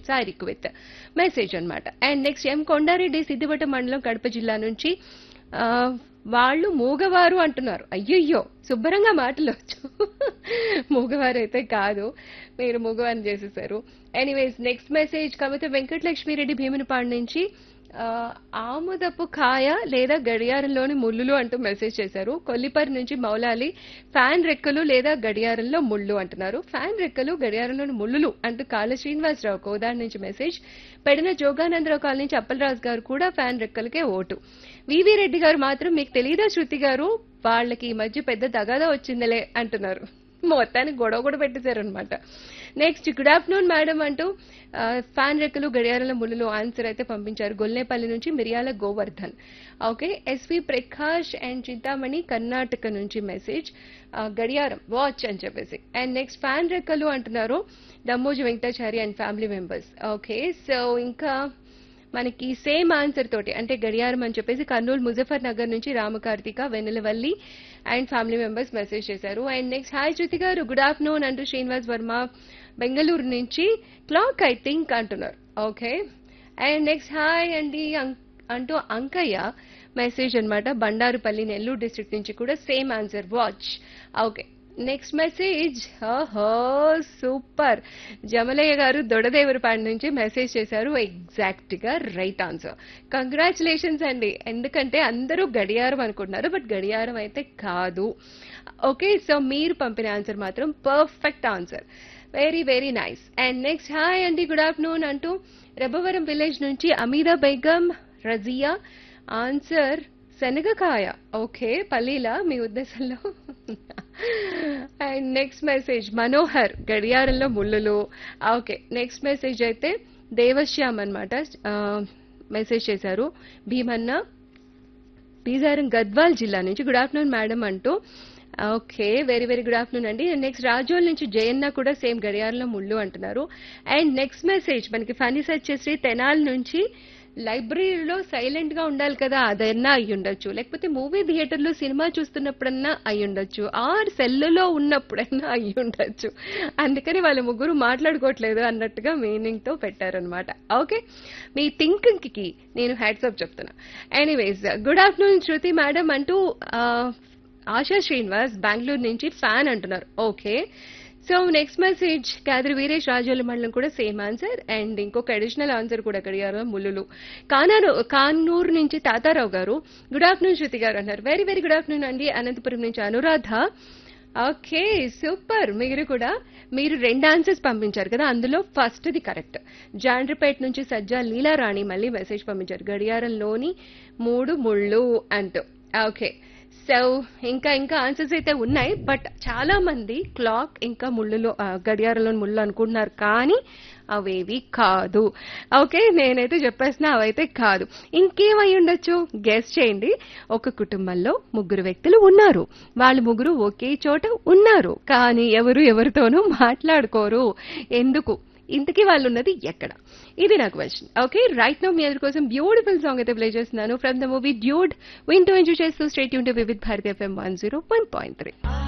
సాయి రిక్వెత్ మెసేజ్ అన్నమాట and next M Kondareddy Siddipet మండలం కడప జిల్లా నుంచి ఆ, వాళ్ళు మూగవారు అంటున్నారు అయ్యయ్యో శుభ్రంగా మాటలొచ్చు మూగవారు అయితే కాదు మీరు మూగవారిని చేసేసారు anyways next message Kavitha Venkatalakshmireddy Bheemunipadu నుంచి ఆ, ఆముదపు కాయ లేదా గడియారంలోని ముళ్ళులు అంటూ మెసేజ్ చేశారు కొల్లిపరి నుంచి మౌలాలి ఫ్యాన్ రెక్కలు లేదా గడియారంలో ముళ్ళు అంటున్నారు ఫ్యాన్ రెక్కలు గడియారంలోని ముళ్ళులు అంటూ కాళ్ళ శ్రీనివాసరావు కోదాడి నుంచి మెసేజ్ పెడిన జోగానందరావు కాలనీ నుంచి అప్పలరాజు గారు కూడా ఫ్యాన్ రెక్కలకే ఓటు వివి రెడ్డి గారు మాత్రం మీకు తెలియదా శృతి గారు వాళ్ళకి ఈ మధ్య పెద్ద తగాదా వచ్చిందిలే అంటున్నారు మొత్తానికి గొడవ కూడా పెట్టేశారు అనమాట నెక్స్ట్ గుడ్ ఆఫ్టర్నూన్ మేడం అంటూ ఆ, ఫ్యాన్ రెక్కలు గడియారాల ముళ్ళు ఆన్సర్ అయితే పంపించారు గొల్నేపల్లి నుంచి Miriyala Govardhan okay SV Prakash and Chintamani Karnataka నుంచి మెసేజ్ ఆ, గడియారం వాచ్ అని చెప్పేసి అండ్ నెక్స్ట్ ఫ్యాన్ రెక్కలు అంటున్నారు Dammoju Venkatachari and family members okay so ఇంకా మనకి సేమ్ ఆన్సర్ తోటి అంటే గడియారం అని చెప్పేసి కర్నూలు ముజఫర్ నగర్ నుంచి Ramakarthika Vennelavalli and family members message చేశారు అండ్ నెక్స్ట్ హాయ్ శృతి గారు గుడ్ ఆఫ్టర్నూన్ అంటూ శ్రీనివాస్ వర్మ బెంగళూరు నుంచి క్లాక్ ఐ థింక్ అంటున్నారు ఓకే అండ్ నెక్స్ట్ హాయ్ అండి అం- అంటూ అంకయ్య మెసేజ్ అన్నమాట బండారుపల్లి నెల్లూరు డిస్ట్రిక్ట్ నుంచి కూడా same answer watch okay next message ఓహో సూపర్ జమలయ్య గారు దొడదేవరపాడు నుంచి మెసేజ్ చేశారు ఎగ్జాక్ట్ గా రైట్ ఆన్సర్ కంగ్రాచులేషన్స్ అండి ఎందుకంటే అందరూ గడియారం అనుకుంటున్నారు బట్ గడియారం అయితే కాదు ఓకే సో మీరు పంపిన ఆన్సర్ మాత్రం perfect answer very very nice and next hi అండి గుడ్ ఆఫ్టర్నూన్ అంటూ రెబ్బవరం విలేజ్ నుంచి అమీదా బేగం రజియా ఆన్సర్ శనగకాయ ఓకే పల్లీలా మీ ఉద్దేశంలో అండ్ నెక్స్ట్ మెసేజ్ మనోహర్ గడియారంలో ముళ్ళులు ఓకే నెక్స్ట్ మెసేజ్ అయితే దేవశ్యామ్ అనమాట మెసేజ్ చేశారు భీమన్న బీజారం గద్వాల్ జిల్లా నుంచి గుడ్ ఆఫ్టర్నూన్ మేడం అంటూ okay very very good afternoon అండి నెక్స్ట్ రాజోల్ నుంచి జయన్న కూడా సేమ్ గడియారంలో ముళ్ళు అంటున్నారు అండ్ నెక్స్ట్ మెసేజ్ మనకి ఫనీ సెర్చ్ చేసి తెనాల్ నుంచి లైబ్రరీలో సైలెంట్ గా ఉండాలి కదా అదన్నా అయి ఉండొచ్చు లేకపోతే మూవీ థియేటర్ లో సినిమా చూస్తున్నప్పుడన్నా అయి ఉండొచ్చు ఆర్ సెల్లులో ఉన్నప్పుడన్నా అయి ఉండొచ్చు అందుకని వాళ్ళ ముగ్గురు మాట్లాడుకోవట్లేదు అన్నట్టుగా మీనింగ్ తో పెట్టారనమాట ఓకే మీ థింకింగ్ కి నేను హ్యాట్సప్ చెప్తున్నా anyways good afternoon Shruti madam అంటూ ఆ, ఆశా శ్రీనివాస్ బెంగళూరు నుంచి ఫ్యాన్ అంటున్నారు okay so next message Kadari Veeresh Rajola మండలం కూడా సేమ్ ఆన్సర్ అండ్ ఇంకొక అడిషనల్ ఆన్సర్ కూడా అడిగారు ముల్లులు కానారు కానూరు నుంచి తాతారావు గారు గుడ్ ఆఫ్టర్నూన్ శృతి గారు అన్నారు వెరీ వెరీ గుడ్ ఆఫ్టర్నూన్ అండి అనంతపురం నుంచి అనురాధ ఓకే సూపర్ మీరు కూడా మీరు రెండు ఆన్సర్స్ పంపించారు కదా అందులో ఫస్ట్ ది కరెక్ట్ జాండ్రిపేట నుంచి సజ్జా లీలారాణి మళ్ళీ మెసేజ్ పంపించారు గడియారంలోని మూడు ముళ్ళు అంటూ ఓకే సో ఇంకా ఇంకా ఆన్సర్స్ అయితే ఉన్నాయి బట్ చాలా మంది క్లాక్ ఇంకా ముళ్ళులో ఆ, గడియారంలో ముళ్ళు అనుకుంటున్నారు కానీ అవేవి కాదు ఓకే నేనైతే చెప్పేసిన అవైతే కాదు ఇంకేమై ఉండొచ్చు గెస్ చేయండి ఒక కుటుంబంలో ముగ్గురు వ్యక్తులు ఉన్నారు వాళ్ళు ముగ్గురు ఒకే చోట ఉన్నారు కానీ ఎవరు ఎవరితోనూ మాట్లాడుకోరు ఎందుకు ఇంతకీ వాళ్ళు ఉన్నది ఎక్కడ ఇది నా క్వశ్చన్ ఓకే రైట్ నో మీ అందరి కోసం బ్యూటిఫుల్ సాంగ్ అయితే ప్లే చేస్తున్నాను ఫ్రమ్ ద మూవీ డ్యూడ్ వింటూ ఎంజాయ్ చేస్తూ stay tuned to Vividh Bharati FM one zero one point three